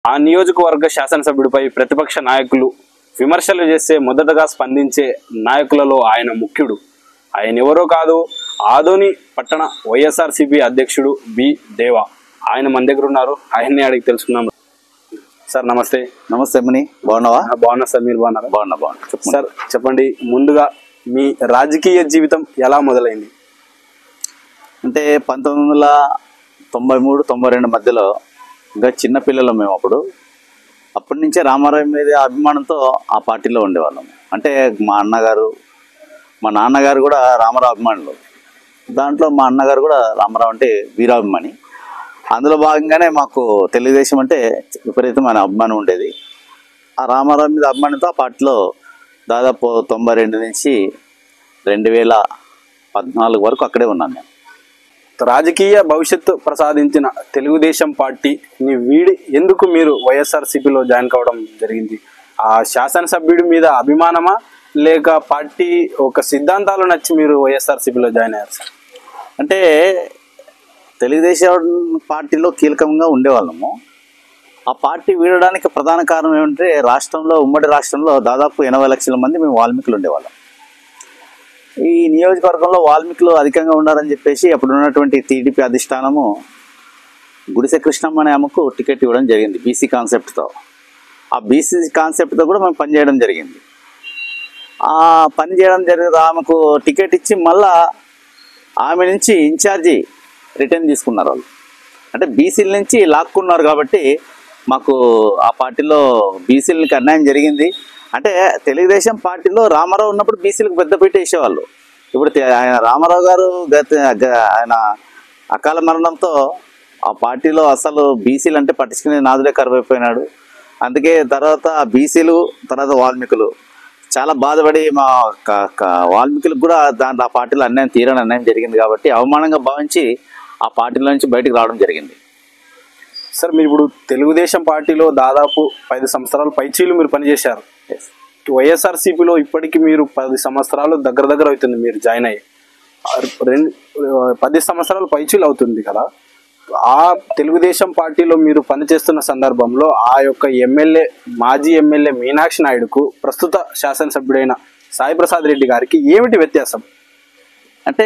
ఆ నియోజకవర్గ శాసనసభ్యుడిపై ప్రతిపక్ష నాయకులు విమర్శలు చేస్తే మొదటగా స్పందించే నాయకులలో ఆయన ముఖ్యుడు ఆయన ఎవరో కాదు ఆదోని పట్టణ వైఎస్ఆర్సీపీ అధ్యక్షుడు బి దేవా ఆయన మన దగ్గర ఉన్నారు ఆయన్ని అడిగి తెలుసుకుందాం సార్ నమస్తే నమస్తే మని బాగున్నావా ఆ, బాగున్నా సార్ మీరు బాగున్నారా బాగున్నా బాగున్నా చెప్పు సార్ చెప్పండి ముందుగా మీ రాజకీయ జీవితం ఎలా మొదలైంది అంటే పంతొమ్మిది వందల తొంభై మూడు తొంభై రెండు మధ్యలో ఇంకా చిన్న పిల్లలు మేము అప్పుడు అప్పటి నుంచే రామారావు మీద అభిమానంతో ఆ పార్టీలో ఉండేవాళ్ళం అంటే మా అన్నగారు మా నాన్నగారు కూడా రామారావు అభిమానులు దాంట్లో మా అన్నగారు కూడా రామారావు అంటే వీరాభిమాని అందులో భాగంగానే మాకు తెలుగుదేశం అంటే విపరీతమైన అభిమానం ఉండేది ఆ రామారావు మీద అభిమానంతో ఆ పార్టీలో దాదాపు తొంభై రెండు నుంచి రెండు వేల పద్నాలుగు వరకు అక్కడే ఉన్నాను నేను రాజకీయ భవిష్యత్తు ప్రసాదించిన తెలుగుదేశం పార్టీని వీడి ఎందుకు మీరు వైఎస్ఆర్సీపీలో జాయిన్ కావడం జరిగింది ఆ శాసనసభ్యుడి మీద అభిమానమా లేక పార్టీ ఒక సిద్ధాంతాలు నచ్చి మీరు వైఎస్ఆర్సీపీలో జాయిన్ అయ్యారు సార్ అంటే తెలుగుదేశం పార్టీలో కీలకంగా ఉండేవాళ్ళము ఆ పార్టీ వీడడానికి ప్రధాన కారణం ఏమంటే రాష్ట్రంలో ఉమ్మడి రాష్ట్రంలో దాదాపు ఎనభై లక్షల మంది మేము వాల్మీకులు ఉండేవాళ్ళం ఈ నియోజకవర్గంలో వాల్మీకులు అధికంగా ఉన్నారని చెప్పేసి అప్పుడు ఉన్నటువంటి టీడీపీ అధిష్టానము గుడిసె కృష్ణమ్మ అనే ఆమెకు టికెట్ ఇవ్వడం జరిగింది బీసీ కాన్సెప్ట్తో ఆ బీసీ కాన్సెప్ట్తో కూడా మేము పనిచేయడం జరిగింది ఆ పని చేయడం జరిగింది ఆమెకు టికెట్ ఇచ్చి మళ్ళా ఆమె నుంచి ఇన్ఛార్జి రిటర్న్ తీసుకున్నారు వాళ్ళు అంటే బీసీల నుంచి లాక్కున్నారు కాబట్టి మాకు ఆ పార్టీలో బీసీలకి అన్యాయం జరిగింది అంటే తెలుగుదేశం పార్టీలో రామారావు ఉన్నప్పుడు బీసీలకు పెద్ద పెట్టి వేసేవాళ్ళు ఇప్పుడు తె- ఆయన రామారావు గారు గత గ- ఆయన అకాల మరణంతో ఆ పార్టీలో అసలు బీసీలు అంటే పట్టించుకునే నాదులే కరువైపోయినాడు అందుకే తర్వాత బీసీలు తర్వాత వాల్మీకులు చాలా బాధపడి మా క- క- వాల్మీకులకు కూడా దాంట్లో ఆ పార్టీలో అన్యాయం తీరని అన్యాయం జరిగింది కాబట్టి అవమానంగా భావించి ఆ పార్టీలో నుంచి బయటకు రావడం జరిగింది సార్ మీరు ఇప్పుడు తెలుగుదేశం పార్టీలో దాదాపు పది సంవత్సరాలు పైచీలు మీరు పనిచేశారు వైఎస్ఆర్సీపీలో ఇప్పటికి మీరు పది సంవత్సరాలు దగ్గర దగ్గర అవుతుంది మీరు జాయిన్ అయ్యి ఆ రెండు పది సంవత్సరాలు పైచీలు అవుతుంది కదా ఆ తెలుగుదేశం పార్టీలో మీరు పనిచేస్తున్న సందర్భంలో ఆ యొక్క ఎమ్మెల్యే మాజీ ఎమ్మెల్యే మీనాక్షి నాయుడుకు ప్రస్తుత శాసనసభ్యుడైన సాయి ప్రసాద్ రెడ్డి గారికి ఏమిటి వ్యత్యాసం అంటే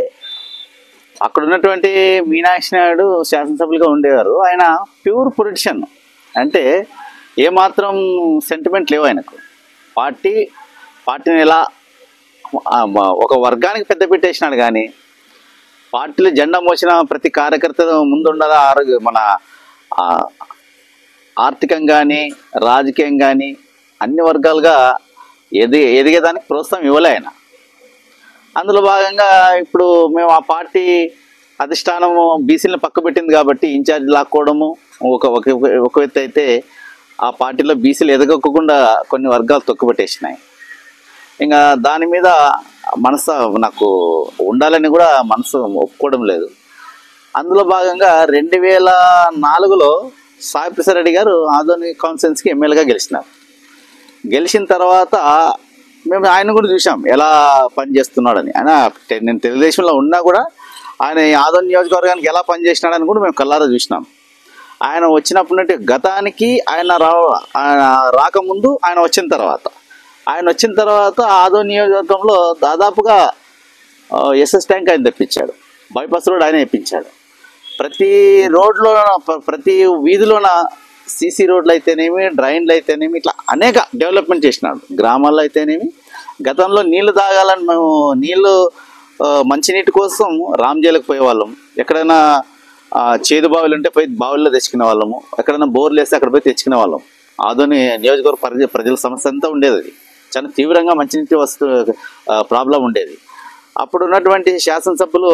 అక్కడ ఉన్నటువంటి మీనాక్షి నాయుడు శాసనసభ్యులుగా ఉండేవారు ఆయన ప్యూర్ పొలిటిషియన్ అంటే ఏమాత్రం సెంటిమెంట్ లేవు ఆయనకు పార్టీ పార్టీని ఎలా ఆ, మ- ఒక వర్గానికి పెద్ద పెట్టేసినాడు కానీ పార్టీలో జెండా మోసిన ప్రతి కార్యకర్త ముందుండాలా ఆరోగ్య మన ఆ, ఆర్థికం కానీ రాజకీయం కానీ అన్ని వర్గాలుగా ఎది ఎదిగేదానికి ప్రోత్సాహం ఇవ్వలే ఆయన అందులో భాగంగా ఇప్పుడు మేము ఆ పార్టీ అధిష్టానము బీసీలను పక్క పెట్టింది కాబట్టి ఇన్ఛార్జ్ లాక్కోవడము ఒక ఒక ఒక వ్యక్తి అయితే ఆ పార్టీలో బీసీలు ఎదగకుండా కొన్ని వర్గాలు తొక్కుపెట్టేసినాయి ఇంకా దాని మీద మనసు నాకు ఉండాలని కూడా మనసు ఒప్పుకోవడం లేదు అందులో భాగంగా రెండు వేల నాలుగులో సాయి ప్రసాద్ రెడ్డి గారు ఆదోని కాన్ఫరెన్స్కి ఎమ్మెల్యేగా గెలిచినారు గెలిచిన తర్వాత మేము ఆయన కూడా చూసాం ఎలా పనిచేస్తున్నాడని ఆయన తె- నేను తెలుగుదేశంలో ఉన్నా కూడా ఆయన ఈ ఆదోని నియోజకవర్గానికి ఎలా పనిచేసినాడని కూడా మేము కల్లారా చూసినాం ఆయన వచ్చినప్పటి నుండి గతానికి ఆయన రా ఆయన రాకముందు ఆయన వచ్చిన తర్వాత ఆయన వచ్చిన తర్వాత ఆదో నియోజకవర్గంలో దాదాపుగా ఎస్ఎస్ ట్యాంక్ ఆయన తెప్పించాడు బైపాస్ రోడ్ ఆయన ఇప్పించాడు ప్రతి రోడ్లో ప్ర- ప్రతి వీధిలోన సీసీ రోడ్లు అయితేనేమి డ్రైన్లు అయితేనేమి ఇట్లా అనేక డెవలప్మెంట్ చేసినాడు గ్రామాల్లో అయితేనేమి గతంలో నీళ్లు తాగాలని మేము నీళ్లు ఆ, మంచినీటి కోసం రామ్జేలకు పోయేవాళ్ళం ఎక్కడైనా ఆ, చేదు బావులు ఉంటే పోయి బావుల్లో తెచ్చుకునే వాళ్ళము ఎక్కడైనా బోర్లు వేస్తే అక్కడ పోయి తెచ్చుకునే వాళ్ళం ఆదోని నియోజకవర్గ ప్రజ ప్రజల సమస్య అంతా ఉండేది అది చాలా తీవ్రంగా మంచినీటి వస్తు ప్రాబ్లం ఉండేది అప్పుడు ఉన్నటువంటి శాసనసభ్యులు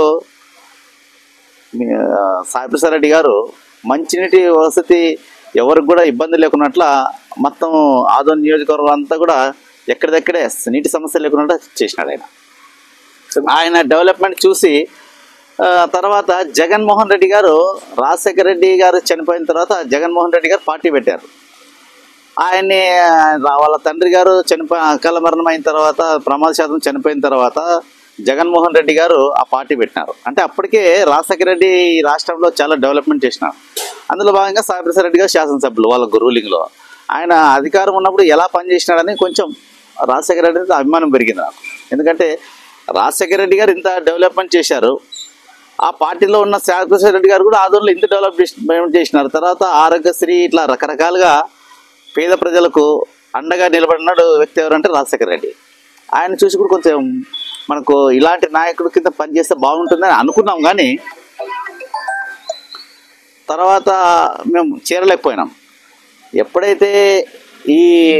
మీ, ఆ, సాయిప్రసాద్ రెడ్డి గారు మంచినీటి వసతి ఎవరికి కూడా ఇబ్బంది లేకున్నట్ల మొత్తం ఆదోని నియోజకవర్గం అంతా కూడా ఎక్కడిదక్కడే నీటి సమస్య లేకుండా చేసినాడు ఆయన ఆయన డెవలప్మెంట్ చూసి ఆ, తర్వాత జగన్మోహన్ రెడ్డి గారు రాజశేఖర రెడ్డి గారు చనిపోయిన తర్వాత జగన్మోహన్ రెడ్డి గారు పార్టీ పెట్టారు ఆయన్ని ఆ, వాళ్ళ తండ్రి గారు చనిపోయి అకాల మరణం అయిన తర్వాత ప్రమాద శాతం చనిపోయిన తర్వాత జగన్మోహన్ రెడ్డి గారు ఆ పార్టీ పెట్టినారు అంటే అప్పటికే రాజశేఖర రెడ్డి ఈ రాష్ట్రంలో చాలా డెవలప్మెంట్ చేసినారు అందులో భాగంగా సాయిప్రసాద్ రెడ్డి గారు శాసనసభ్యులు వాళ్ళ రూలింగ్లో ఆయన అధికారం ఉన్నప్పుడు ఎలా పనిచేసినాడని కొంచెం రాజశేఖర రెడ్డి మీద అభిమానం పెరిగింది నాకు ఎందుకంటే రాజశేఖర రెడ్డి గారు ఇంత డెవలప్మెంట్ చేశారు ఆ పార్టీలో ఉన్న శాఖప్రసాద్ రెడ్డి గారు కూడా ఆదోళనలో ఇంత డెవలప్మెంట్ చేసినారు తర్వాత ఆరోగ్యశ్రీ ఇట్లా రకరకాలుగా పేద ప్రజలకు అండగా నిలబడినాడు వ్యక్తి ఎవరంటే రాజశేఖర రెడ్డి ఆయన చూసి కూడా కొంచెం మనకు ఇలాంటి నాయకుడి కింద పనిచేస్తే బాగుంటుందని అనుకున్నాం కానీ తర్వాత మేము చేరలేకపోయినాం ఎప్పుడైతే ఈ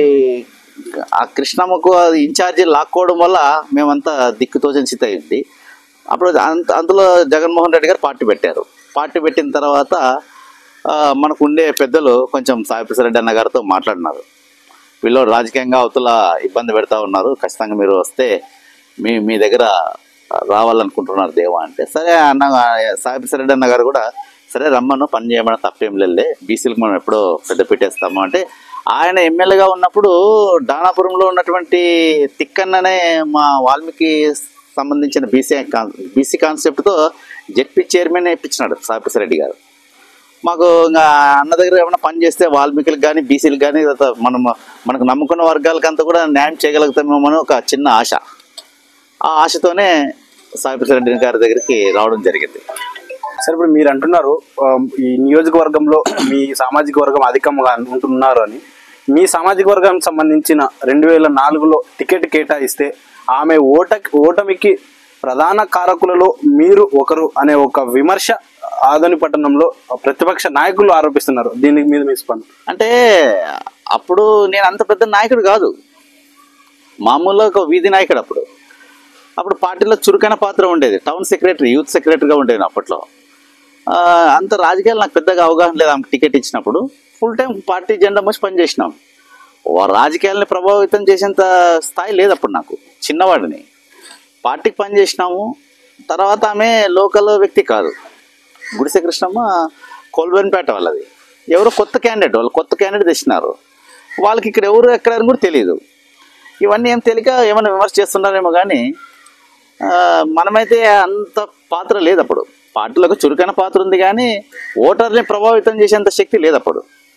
ఆ కృష్ణమ్మకు అది ఇన్ఛార్జి లాక్కోవడం వల్ల మేమంతా దిక్కుతోచని స్థితి అయింది అప్పుడు అంత అందులో జగన్మోహన్ రెడ్డి గారు పార్టీ పెట్టారు పార్టీ పెట్టిన తర్వాత ఆ, మనకు ఉండే పెద్దలు కొంచెం సాయిప్రసాద్ రెడ్డి అన్న గారితో మాట్లాడినారు వీళ్ళు రాజకీయంగా అవతల ఇబ్బంది పెడతా ఉన్నారు ఖచ్చితంగా మీరు వస్తే మీ మీ దగ్గర రావాలనుకుంటున్నారు దేవా అంటే సరే అన్న సాయిప్రసాద్ రెడ్డి అన్న గారు కూడా సరే రమ్మను పని చేయమని తప్పేం లేదులే బీసీలకు మనం ఎప్పుడో పెద్ద పెట్టేస్తాము అంటే ఆయన ఎమ్మెల్యేగా ఉన్నప్పుడు దానాపురంలో ఉన్నటువంటి తిక్కన్ననే మా వాల్మీకి సంబంధించిన బీసీ బీసీ కాన్సెప్ట్తో జెడ్పీ చైర్మన్ ఇప్పించినాడు సాయిప్రసాద్ రెడ్డి గారు మాకు ఇంకా అన్న దగ్గర ఏమైనా పని చేస్తే వాల్మీకులకు కానీ బీసీలకు కానీ మనం మనకు నమ్ముకున్న వర్గాలకంతా కూడా న్యాయం చేయగలుగుతామేమో అని ఒక చిన్న ఆశ ఆ ఆశతోనే సాయిప్రసాద్ రెడ్డి గారి దగ్గరికి రావడం జరిగింది సార్ ఇప్పుడు మీరు అంటున్నారు ఆ, ఈ నియోజకవర్గంలో మీ సామాజిక వర్గం అధికంగా ఉంటున్నారు అని మీ సామాజిక వర్గానికి సంబంధించిన రెండు వేల నాలుగులో టికెట్ కేటాయిస్తే ఆమె ఓట ఓటమికి ప్రధాన కారకులలో మీరు ఒకరు అనే ఒక విమర్శ ఆదోని పట్టణంలో ప్రతిపక్ష నాయకులు ఆరోపిస్తున్నారు దీనికి మీద మీ స్పందన అంటే అప్పుడు నేను అంత పెద్ద నాయకుడు కాదు మామూలుగా ఒక వీధి నాయకుడు అప్పుడు అప్పుడు పార్టీలో చురుకైన పాత్ర ఉండేది టౌన్ సెక్రటరీ యూత్ సెక్రటరీగా ఉండేది అప్పట్లో ఆ, అంత రాజకీయాలు నాకు పెద్దగా అవగాహన లేదు ఆమెకు టికెట్ ఇచ్చినప్పుడు ఫుల్ టైం పార్టీ జెండా మోసి పనిచేసినాం ఓ రాజకీయాలని ప్రభావితం చేసేంత స్థాయి లేదు అప్పుడు నాకు చిన్నవాడిని పార్టీకి పనిచేసినాము తర్వాత ఆమె లోకల్ వ్యక్తి కాదు గుడిసె కృష్ణమ్మ కోల్బెన్పేట వాళ్ళది ఎవరో కొత్త క్యాండిడేట్ వాళ్ళు కొత్త క్యాండిడేట్ తెచ్చినారు వాళ్ళకి ఇక్కడ ఎవరు ఎక్కడ అని కూడా తెలియదు ఇవన్నీ ఏం తెలియక ఏమైనా విమర్శ చేస్తున్నారేమో కానీ ఆ, మనమైతే అంత పాత్ర లేదు అప్పుడు పార్టీలకు చురుకైన పాత్ర ఉంది కానీ ఓటర్ని ప్రభావితం చేసేంత శక్తి లేదు అప్పుడు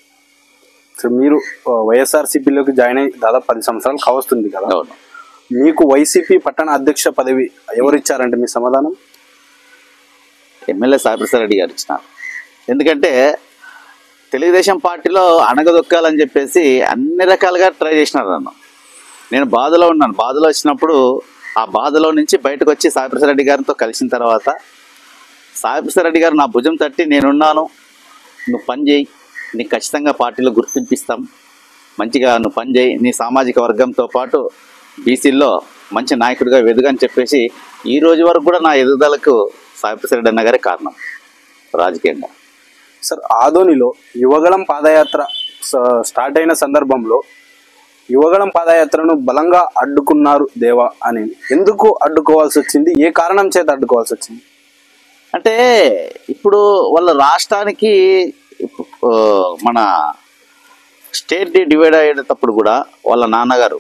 సో మీరు వైఎస్ఆర్సీపీలోకి జాయిన్ అయ్యి దాదాపు పది సంవత్సరాలు కావస్తుంది కదా అవును మీకు వైసీపీ పట్టణ అధ్యక్ష పదవి ఎవరు ఇచ్చారంటే మీ సమాధానం ఎమ్మెల్యే సాయిప్రసాద్ రెడ్డి గారు ఇచ్చినారు ఎందుకంటే తెలుగుదేశం పార్టీలో అణగదొక్కాలని చెప్పేసి అన్ని రకాలుగా ట్రై చేసినారు నన్ను నేను బాధలో ఉన్నాను బాధలో వచ్చినప్పుడు ఆ బాధలో నుంచి బయటకు వచ్చి సాయిప్రసాద్ రెడ్డి గారితో కలిసిన తర్వాత సాయిప్రసాద్ రెడ్డి గారు నా భుజం తట్టి నేనున్నాను నువ్వు పని చేయి నీకు ఖచ్చితంగా పార్టీలో గుర్తింపిస్తాం మంచిగా నువ్వు పని చేయి నీ సామాజిక వర్గంతో పాటు బీసీల్లో మంచి నాయకుడిగా వెదుగని చెప్పేసి ఈ రోజు వరకు కూడా నా ఎదుగుదలకు సాయిప్రసాద్ రెడ్డి అన్న గారే కారణం రాజకీయంగా సార్ ఆదోనిలో యువగళం పాదయాత్ర స- స్టార్ట్ అయిన సందర్భంలో యువగళం పాదయాత్రను బలంగా అడ్డుకున్నారు దేవా అని ఎందుకు అడ్డుకోవాల్సి వచ్చింది ఏ కారణం చేత అడ్డుకోవాల్సి వచ్చింది అంటే ఇప్పుడు వాళ్ళ రాష్ట్రానికి ఇప్పు- ఆ, మన స్టేట్ డివైడ్ అయ్యేటప్పుడు కూడా వాళ్ళ నాన్నగారు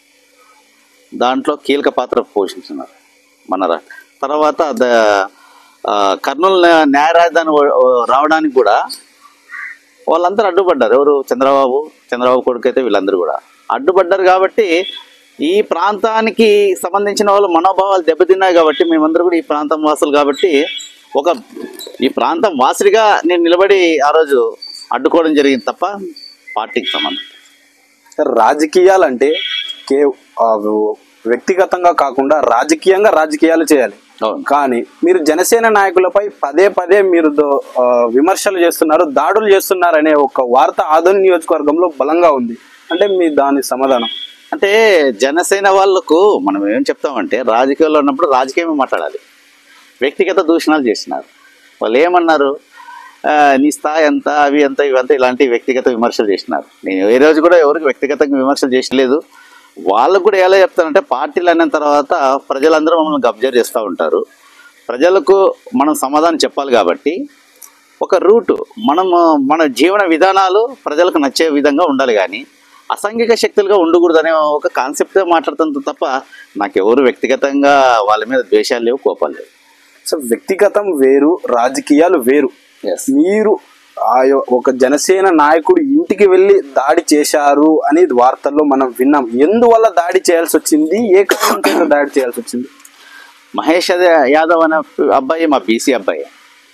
దాంట్లో కీలక పాత్ర పోషించున్నారు మన రా- తర్వాత ద ఆ, కర్నూలు న్యా- న్యాయ రాజధాని వ- వ- రావడానికి కూడా వాళ్ళందరూ అడ్డుపడ్డారు ఎవరు చంద్రబాబు చంద్రబాబు కొడుకు అయితే వీళ్ళందరూ కూడా అడ్డుపడ్డారు కాబట్టి ఈ ప్రాంతానికి సంబంధించిన వాళ్ళు మనోభావాలు దెబ్బతిన్నాయి కాబట్టి మేమందరూ కూడా ఈ ప్రాంతం వాసులు కాబట్టి ఒక ఈ ప్రాంతం వాసుడిగా నేను నిలబడి ఆ రోజు అడ్డుకోవడం జరిగింది తప్ప పార్టీకి సంబంధం సార్ రాజకీయాలంటే కే ఆ, వ్యక్తిగతంగా కాకుండా రాజకీయంగా రాజకీయాలు చేయాలి అవును కానీ మీరు జనసేన నాయకులపై పదే పదే మీరు దో- ఆ, విమర్శలు చేస్తున్నారు దాడులు చేస్తున్నారు అనే ఒక వార్త ఆదోని నియోజకవర్గంలో బలంగా ఉంది అంటే మీ దాని సమాధానం అంటే జనసేన వాళ్ళకు మనం ఏం చెప్తామంటే రాజకీయాల్లో ఉన్నప్పుడు రాజకీయమే మాట్లాడాలి వ్యక్తిగత దూషణాలు చేసినారు వాళ్ళు ఏమన్నారు ఆ, నీ స్థాయి ఎంత అవి ఎంత ఇవంతా ఇలాంటి వ్యక్తిగత విమర్శలు చేసినారు నేను ఏ రోజు కూడా ఎవరికి వ్యక్తిగతంగా విమర్శలు చేసలేదు వాళ్ళకు కూడా ఎలా చెప్తానంటే పార్టీలు అన్న తర్వాత ప్రజలందరూ మమ్మల్ని అబ్జర్వ్ చేస్తూ ఉంటారు ప్రజలకు మనం సమాధానం చెప్పాలి కాబట్టి ఒక రూట్ మనం మన జీవన విధానాలు ప్రజలకు నచ్చే విధంగా ఉండాలి కానీ అసాంఘిక శక్తులుగా ఉండకూడదు అనే ఒక కాన్సెప్ట్ మాట్లాడుతుంది తప్ప నాకెవరు వ్యక్తిగతంగా వాళ్ళ మీద ద్వేషాలు లేవు కోపాలు లేవు సో వ్యక్తిగతం వేరు రాజకీయాలు వేరు మీరు ఆ యొ- ఒక జనసేన నాయకుడు ఇంటికి వెళ్ళి దాడి చేశారు అని వార్తల్లో మనం విన్నాం ఎందువల్ల దాడి చేయాల్సి వచ్చింది ఏ కారణం చేత దాడి చేయాల్సి వచ్చింది మహేష్ యాద- యాదవ్ అనే అబ్బాయి మా బీసీ అబ్బాయి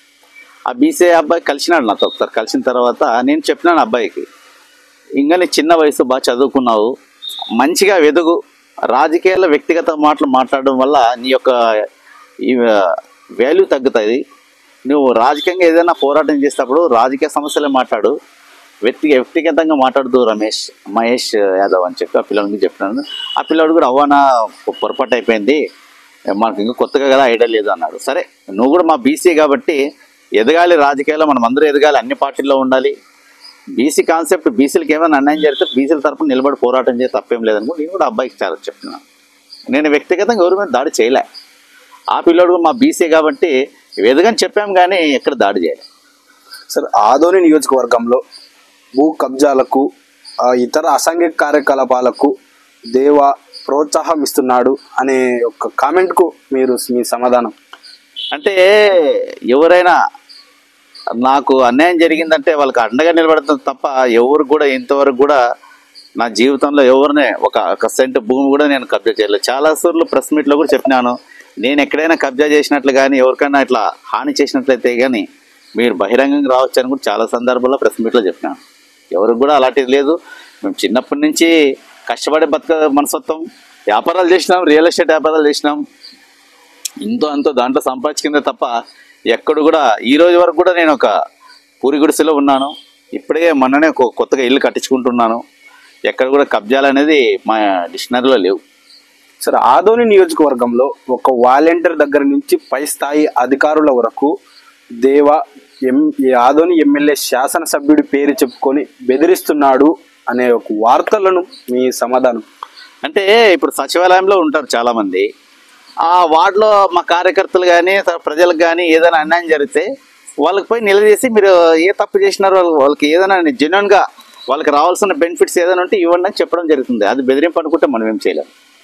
ఆ బీసీ అబ్బాయి కలిసినాడు నాతో ఒకసారి కలిసిన తర్వాత నేను చెప్పినాను అబ్బాయికి ఇంకా నీ చిన్న వయసు బాగా చదువుకున్నావు మంచిగా వెదుగు రాజకీయాల్లో వ్యక్తిగత మాటలు మాట్లాడడం వల్ల నీ యొక్క ఈ వాల్యూ తగ్గుతుంది నువ్వు రాజకీయంగా ఏదైనా పోరాటం చేసేటప్పుడు రాజకీయ సమస్యలే మాట్లాడు వ్యక్తి వ్యక్తిగతంగా మాట్లాడుతూ రమేష్ మహేష్ యాదవ్ అని చెప్పి ఆ పిల్లలకి చెప్పినాను ఆ పిల్లడు కూడా అవ్వనా పొరపాటు అయిపోయింది మనకు ఇంకా కొత్తగా కదా ఐడియా లేదు అన్నాడు సరే నువ్వు కూడా మా బీసీ కాబట్టి ఎదగాలి రాజకీయాల్లో మనం అందరూ ఎదగాలి అన్ని పార్టీల్లో ఉండాలి బీసీ కాన్సెప్ట్ బీసీలకు ఏమైనా అన్యాయం జరిగితే బీసీల తరపున నిలబడి పోరాటం చేసి తప్పేం లేదనుకో నేను కూడా అబ్బాయికి చాలా చెప్తున్నాను నేను వ్యక్తిగతంగా ఎవరి మీద దాడి చేయలే ఆ పిల్లోడు కూడా మా బీసీ కాబట్టి ఎదగని చెప్పాం కానీ ఎక్కడ దాడి చేయలే సార్ ఆదోని నియోజకవర్గంలో భూ కబ్జాలకు ఆ, ఇతర అసాంఘిక కార్యకలాపాలకు దేవ ప్రోత్సాహం ఇస్తున్నాడు అనే ఒక కామెంట్కు మీరు మీ సమాధానం అంటే ఎవరైనా నాకు అన్యాయం జరిగిందంటే వాళ్ళకి అండగా నిలబడుతుంది తప్ప ఎవరు కూడా ఇంతవరకు కూడా నా జీవితంలో ఎవరినే ఒక ఒక సెంట్ భూమి కూడా నేను కబ్జా చేయలేదు చాలా సార్లు ప్రెస్ మీట్లో కూడా చెప్పినాను నేను ఎక్కడైనా కబ్జా చేసినట్లు కానీ ఎవరికైనా ఇట్లా హాని చేసినట్లయితే కానీ మీరు బహిరంగంగా రావచ్చు అని కూడా చాలా సందర్భాల్లో ప్రెస్ మీట్లో చెప్పినాను ఎవరికి కూడా అలాంటిది లేదు మేము చిన్నప్పటి నుంచి కష్టపడే బతక మనసత్వం వ్యాపారాలు చేసినాం రియల్ ఎస్టేట్ వ్యాపారాలు చేసినాం ఇంతో అంతో దాంట్లో సంపాదించుకుందే తప్ప ఎక్కడ కూడా ఈ రోజు వరకు కూడా నేను ఒక పూరి గుడిసెలో ఉన్నాను ఇప్పుడే మొన్ననే కొ- కొత్తగా ఇల్లు కట్టించుకుంటున్నాను ఎక్కడ కూడా కబ్జాలు అనేది మా డిక్షనరీలో లేవు సార్ ఆదోని నియోజకవర్గంలో ఒక వాలంటీర్ దగ్గర నుంచి పై స్థాయి అధికారుల వరకు దేవ ఎం ఈ ఆదోని ఎమ్మెల్యే శాసనసభ్యుడి పేరు చెప్పుకొని బెదిరిస్తున్నాడు అనే ఒక వార్తలను మీ సమాధానం అంటే ఇప్పుడు సచివాలయంలో ఉంటారు చాలామంది ఆ వార్డులో మా కార్యకర్తలు కానీ ప్రజలకు కానీ ఏదైనా అన్యాయం జరిగితే వాళ్ళకి పోయి నిలదీసి మీరు ఏ తప్పు చేసినారో వాళ్ళకి వాళ్ళకి ఏదైనా జెన్యున్గా వాళ్ళకి రావాల్సిన బెనిఫిట్స్ ఏదైనా ఉంటే ఇవ్వండి అని చెప్పడం జరుగుతుంది అది బెదిరింపు అనుకుంటే మనం ఏం చేయలేం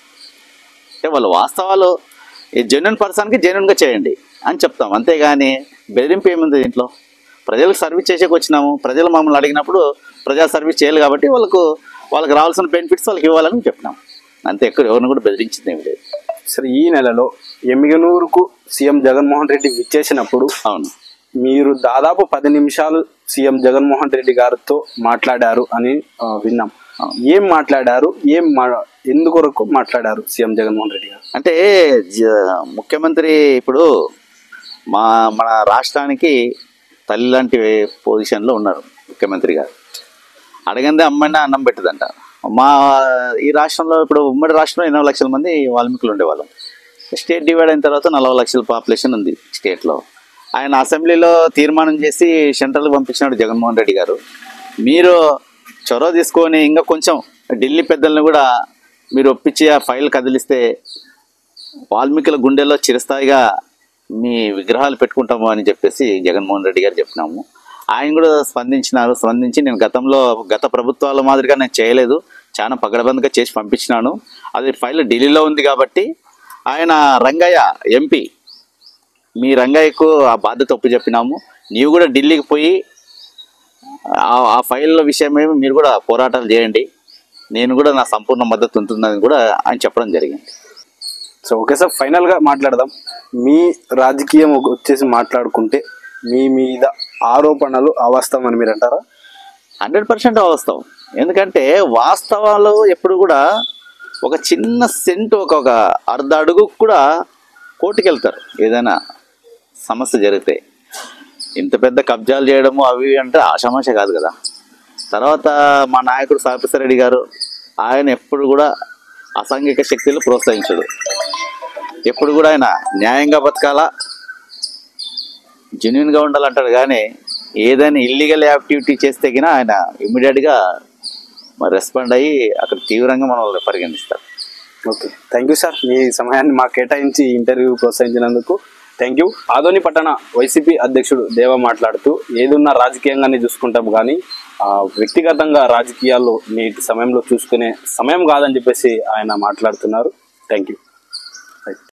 అంటే వాళ్ళ వాస్తవాలు ఈ జెన్యున్ పర్సన్కి జెన్యున్గా చేయండి అని చెప్తాం అంతేగాని బెదిరింపు ఏముంది దీంట్లో ప్రజలకు సర్వీస్ చేసేకి వచ్చినాము ప్రజలు మమ్మల్ని అడిగినప్పుడు ప్రజా సర్వీస్ చేయాలి కాబట్టి వాళ్ళకు వాళ్ళకి రావాల్సిన బెనిఫిట్స్ వాళ్ళకి ఇవ్వాలని చెప్పినాం అంతే ఎక్కడ ఎవరిని కూడా బెదిరించింది ఏమి లేదు సరే ఈ నెలలో ఎమ్మిగనూరుకు సీఎం జగన్మోహన్ రెడ్డి విచ్చేసినప్పుడు అవును మీరు దాదాపు పది నిమిషాలు సీఎం జగన్మోహన్ రెడ్డి గారితో మాట్లాడారు అని ఆ, విన్నాం ఏం మాట్లాడారు ఏం మా- ఎందుకొరకు మాట్లాడారు సీఎం జగన్మోహన్ రెడ్డి గారు అంటే జ- ముఖ్యమంత్రి ఇప్పుడు మా మన రాష్ట్రానికి తల్లి లాంటి పొజిషన్లో ఉన్నారు ముఖ్యమంత్రి గారు అడగందే అమ్మని అన్నం పెట్టదంట మా ఈ రాష్ట్రంలో ఇప్పుడు ఉమ్మడి రాష్ట్రంలో ఎనభై లక్షల మంది వాల్మీకులు ఉండేవాళ్ళం స్టేట్ డివైడ్ అయిన తర్వాత నలభై లక్షల పాపులేషన్ ఉంది స్టేట్లో ఆయన అసెంబ్లీలో తీర్మానం చేసి సెంట్రల్కి పంపించినాడు జగన్మోహన్ రెడ్డి గారు మీరు చొరవ తీసుకొని ఇంకా కొంచెం ఢిల్లీ పెద్దలను కూడా మీరు ఒప్పించి ఆ ఫైల్ కదిలిస్తే వాల్మీకుల గుండెల్లో చిరస్థాయిగా మీ విగ్రహాలు పెట్టుకుంటాము అని చెప్పేసి జగన్మోహన్ రెడ్డి గారు చెప్పినాము ఆయన కూడా స్పందించినారు స్పందించి నేను గతంలో గత ప్రభుత్వాల మాదిరిగా నేను చేయలేదు చాలా పగడబందిగా చేసి పంపించినాను అది ఫైల్ ఢిల్లీలో ఉంది కాబట్టి ఆయన రంగయ్య ఎంపీ మీ రంగయ్యకు ఆ బాధ్యత ఒప్పు చెప్పినాము నీవు కూడా ఢిల్లీకి పోయి ఆ- ఆ ఫైల్ విషయమే మీరు కూడా పోరాటాలు చేయండి నేను కూడా నా సంపూర్ణ మద్దతు ఉంటుందని కూడా ఆయన చెప్పడం జరిగింది సో ఓకే సార్ ఫైనల్ గా మాట్లాడదాం మీ రాజకీయం ఒక- వచ్చేసి మాట్లాడుకుంటే మీ మీద ఆరోపణలు అవాస్తవం అని మీరు అంటారా హండ్రెడ్ పర్సెంట్ వాస్తవం ఎందుకంటే వాస్తవాలు ఎప్పుడు కూడా ఒక చిన్న సెంట్ ఒక ఒక అర్ధ అడుగు కూడా కోర్టుకి వెళ్తారు ఏదైనా సమస్య జరిగితే ఇంత పెద్ద కబ్జాలు చేయడము అవి ఇవి అంటే ఆషామాష కాదు కదా తర్వాత మా నాయకుడు సాపిసర్ రెడ్డి గారు ఆయన ఎప్పుడు కూడా అసాంఘిక శక్తులు ప్రోత్సహించడు ఎప్పుడు కూడా ఆయన న్యాయంగా బతకాలా జెన్యున్గా ఉండాలంటాడు కానీ ఏదైనా ఇల్లీగల్ యాక్టివిటీ చేస్తే గిన ఆయన ఇమ్మీడియట్గా మరి రెస్పాండ్ అయ్యి అక్కడ తీవ్రంగా మనల్ని పరిగణిస్తారు ఓకే థ్యాంక్ యూ సార్ మీ సమయాన్ని మాకు కేటాయించి ఈ ఇంటర్వ్యూ ప్రోత్సహించినందుకు థ్యాంక్ యూ ఆదోని పట్టణ వైసీపీ అధ్యక్షుడు దేవ మాట్లాడుతూ ఏదున్నా రాజకీయంగానే చూసుకుంటాం కానీ ఆ, వ్యక్తిగతంగా రాజకీయాల్లో నేటి సమయంలో చూసుకునే సమయం కాదని చెప్పేసి ఆయన మాట్లాడుతున్నారు థ్యాంక్ యూ